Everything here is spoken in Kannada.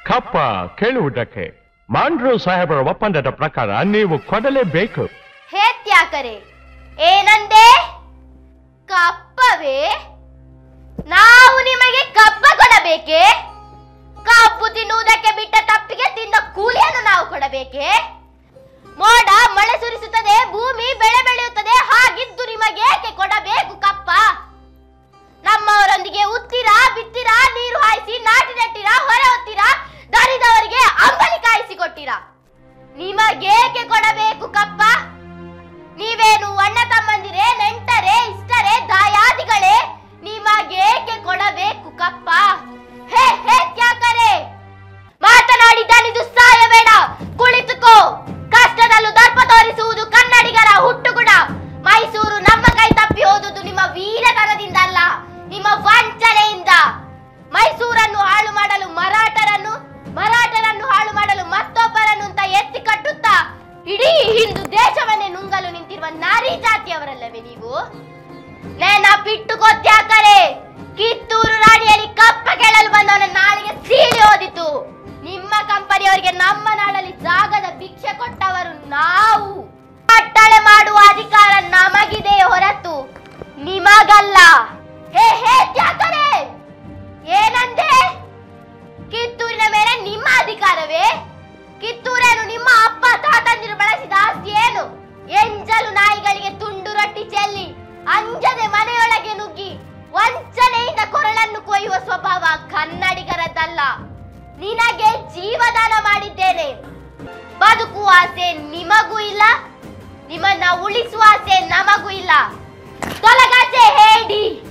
ಕಪ್ಪ ಕೇಳುವುದಕ್ಕೆ ಮಾಂಡ್ರು ಸಾಹೇಬರ ಒಪ್ಪಂದದ ಪ್ರಕಾರ ನೀವು ಕೊಡಲೇಬೇಕು ಹೇತ್ಯಾಕರೆ ಏನಂದೆ ಕಪ್ಪವೇ ನಾವು ನಿಮಗೆ ಕಪ್ಪ ಕೊಡಬೇಕೆ ಕಬ್ಬು ತಿನ್ನುವುದಕ್ಕೆ ಬಿಟ್ಟ ತಪ್ಪಿಗೆ ತಿಂದ ಕೂಲಿಯನ್ನು ನಾವು ಕೊಡಬೇಕೆ ಮೋಡ ಮಳೆ ಸುರಿಸುತ್ತದೆ ಭೂಮಿ ಬೆಳೆ ಬೆಳೆಯುತ್ತದೆ ಹಾಗಿದ್ದು ನಿಮಗೇಕೆ ಕೊಡಬೇಕು ಕಪ್ಪ ನಮ್ಮವರೊಂದಿಗೆ ಉತ್ತಿರಾ ಬಿತ್ತಿರಾ ನೀರು ಹಾಯಿಸಿ ನಾಟಿ ನೆಟ್ಟಿರಾ ಹೊರೆ ಹೊತ್ತಿರಾ ದರಿದವರಿಗೆ ಅಂಬಲಿ ಕಾಯಿಸಿ ಕೊಟ್ಟಿರಾ ನಿಮಗೇಕೆ ಕೊಡಬೇಕು ಕಪ್ಪ ನೀವೇನು ಅಣ್ಣ ತಮ್ಮಂದಿರೇ ನೆಂಟರೇ ಇಷ್ಟರೇ ದಾಯಾದಿಗಳೇ ನಿಮಗೇಕೆ ಕೊಡಬೇಕು ಕಪ್ಪ ಹೇ ಹೇ ಕ್ಯಾಕರೆ ಮಾತನಾಡಿದ್ದಾನಿದು ಸಾಯಬೇಡ ಕುಳಿತುಕೋ ಕಷ್ಟದಲ್ಲೂ ದರ್ಪ ತೋರಿಸುವುದು ಕನ್ನಡಿಗರ ಹುಟ್ಟುಗುಣ ಮೈಸೂರು ನಮ್ಮ ಕೈ ತಪ್ಪಿ ಹೋದುದು ನಿಮ್ಮ ವೀರತನದಿಂದ ಅಲ್ಲ ನಿಮ್ಮ ವಂಚನೆಯಿಂದ ಮೈಸೂರನ್ನು ಹಾಳು ಮಾಡಲು ಮರಾಠರನ್ನು ಮರಾಠರನ್ನು ಹಾಳು ಮಾಡಲು ಮತ್ತೊಬ್ಬರನ್ನು ಅಂತ ಎತ್ತಿ ಕಟ್ಟುತ್ತಾ ಇಡೀ ಹಿಂದೂ ದೇಶವನ್ನೇ ನುಂಗಲು ನಿಂತಿರುವ ನಾರಿ ಜಾತಿಯವರಲ್ಲವೇ ನೀವು ನೆನಪಿಟ್ಟುಕೊತ್ಯಾಕರೆ ಕಿತ್ತೂರು ರಾಣಿಯಲ್ಲಿ ಕಪ್ಪ ಕೇಳಲು ಬಂದವನ ನಾಳಿಗೆ ಸೀಳಿ ಓದಿತು ನಿಮ್ಮ ಕಂಪನಿಯವರಿಗೆ ನಮ್ಮ ನಾಡಲ್ಲಿ ಜಾಗದ ಭಿಕ್ಷೆ ಕೊಟ್ಟವರು ನಾವು ಕಟ್ಟಳೆ ಮಾಡುವ ಅಧಿಕಾರ ನಮಗಿದೆ ಹೊರತು ನಿಮಗಲ್ಲ ಹೇ ಹೇ ತ್ಯಾಕರೆ ಏನಂದೆ ಕಿತ್ತೂರಿನ ಮೇಲೆ ನಿಮ್ಮ ಅಧಿಕಾರವೇ ಕಿತ್ತೂರೇನು ನಿಮ್ಮ ಅಪ್ಪ ತಾತಂದಿರು ಬಳಸಿದ ಆಸ್ತಿ ಏನು ಎಂಜಲು ನಾಯಿಗಳಿಗೆ ತುಂಡು ರೊಟ್ಟಿ ಚೆಲ್ಲಿ ಅಂಜದೆ ಮನೆಯೊಳಗೆ ನುಗ್ಗಿ ವಂಚನೆಯಿಂದ ಕೊರಳನ್ನು ಕೊಯ್ಯುವ ಸ್ವಭಾವ ಕನ್ನಡಿಗರದ್ದಲ್ಲ ನಿನಗೆ ಜೀವದಾನ ಮಾಡಿದ್ದೇನೆ ಬದುಕುವ ಆಸೆ ನಿಮಗೂ ಇಲ್ಲ ನಿಮ್ಮನ್ನ ಉಳಿಸುವ ಆಸೆ ನಮಗೂ ಇಲ್ಲ ತೊಲಗಾಚೆ ಹೇಳಿ